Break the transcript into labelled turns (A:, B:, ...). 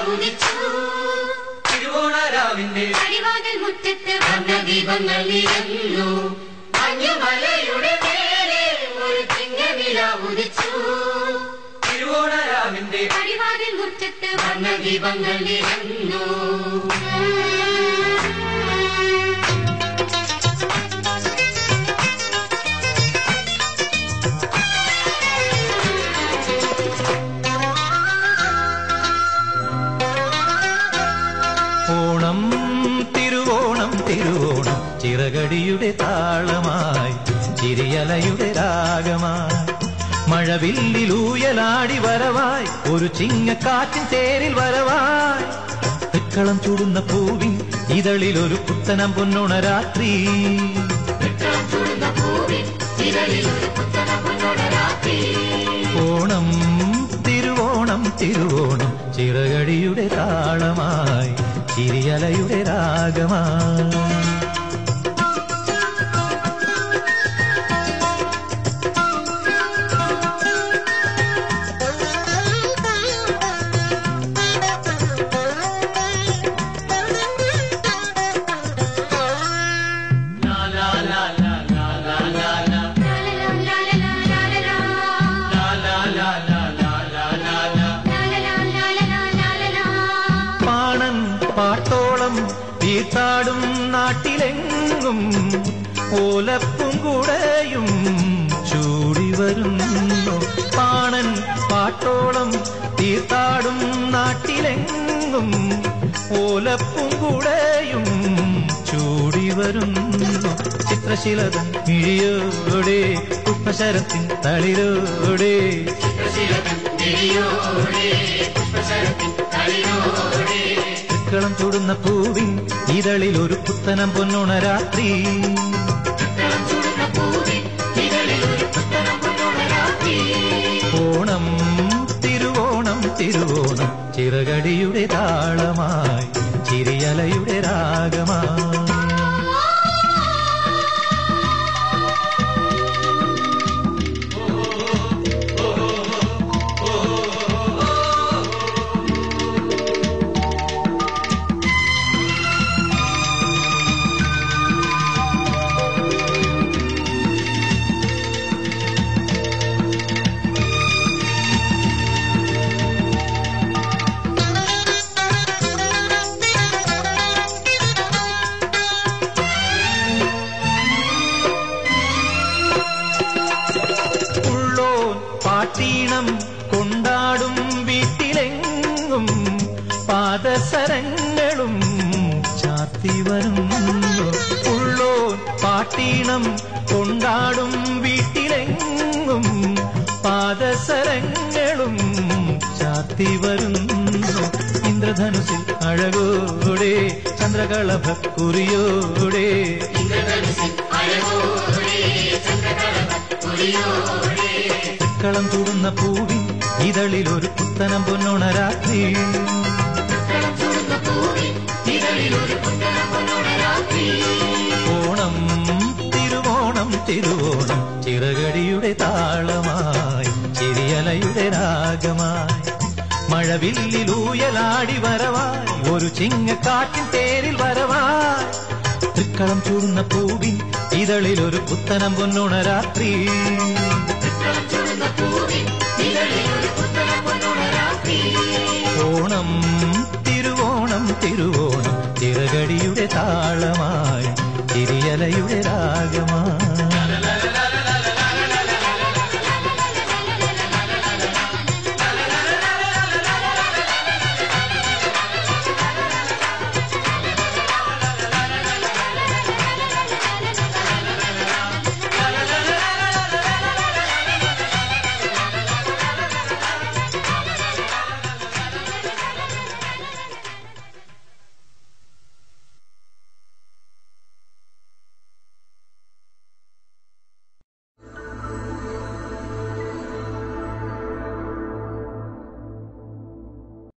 A: ഉദിച്ചു
B: തിരുവോണരാവിന്റെ
A: അടിവാതിൽ മുറ്റത്ത് വർണ്ണദീപങ്ങൾ നിരന്നു മഞ്ഞുമലയുടെ മേലെ ഒരു ചിങ്ങനില ഉദിച്ചു
B: തിരുവോണരാവിന്റെ
A: അടിവാതിൽ മുറ്റത്ത് വർണ്ണദീപങ്ങൾ നിരന്നു
C: ഓണം തിരുവോണം തിരുവോണം ചിറകടിയുടെ താളമായി ചിരിയലയുടെ രാഗമായി മഴവില്ലിലൂയലാടി വരവായി ഒരു ചിങ്ങക്കാറ്റിൻ തേരിൽ വരവായി തെക്കളം ചൂടുന്ന പൂവിൻ ഇതളിൽ ഒരു പുത്തനം പൊന്നോണ രാത്രി ഓണം തിരുവോണം തിരുവോണം ചിറകടിയുടെ താളമായി ചിരിയലയുടെ രാഗമായി പാണൻ പാട്ടോളം തീർത്താടും നാട്ടിലെങ്ങും ഓലപ്പും കൂടെയും ചൂടി വരുന്നു പാണൻ പാട്ടോളം തീർത്താടും നാട്ടിലെങ്ങും ഓലപ്പും കൂടെയും ചൂടി വരുന്നു ചിത്രശിലതൻ മിഴിയോടെ പുഷ്പശരത്തിൻ തളിരോടെ തൃക്കളം ചൂടുന്ന പൂവിൻ ഇതളിൽ ഒരു പുത്തനം പൊന്നോണ രാത്രി ഓണം തിരുവോണം തിരുവോണം ചിറകടിയുടെ താളമായി ചിരിയലയുടെ രാഗമായി ഉള്ളോൻ പാട്ടീണം കൊണ്ടാടും വീട്ടിലെങ്ങും പാദസരങ്ങളും ചാർത്തി വരുന്നു ഉള്ളോൻ പാട്ടീണം കൊണ്ടാടും വീട്ടിലെങ്ങും പാദസരങ്ങളും ചാർത്തി വരുന്നു ഇന്ദ്രധനുസിൽ അഴകോടെ ചന്ദ്രകളഭക്കുറിയോടെ കളം ചൂടുന്ന പൂവിൻ ഇതളിൽ ഒരു പുത്തനം പൊന്നോണ രാത്രി ഓണം തിരുവോണം തിരുവോണം ചിറകടിയുടെ താളമായി ചിരിയലയുടെ രാഗമായി മഴവില്ലിലൂയലാടി വരവായി ഒരു ചിങ്ങക്കാറ്റിൻ തേരിൽ വരവായി തൃക്കളം ചൂടുന്ന പൂവിൻ ഇതളിൽ ഒരു പുത്തനം പൊന്നോണ രാത്രി ഓണം തിരുവോണം തിരുവോണം ചിറകടിയുടെ താളമായി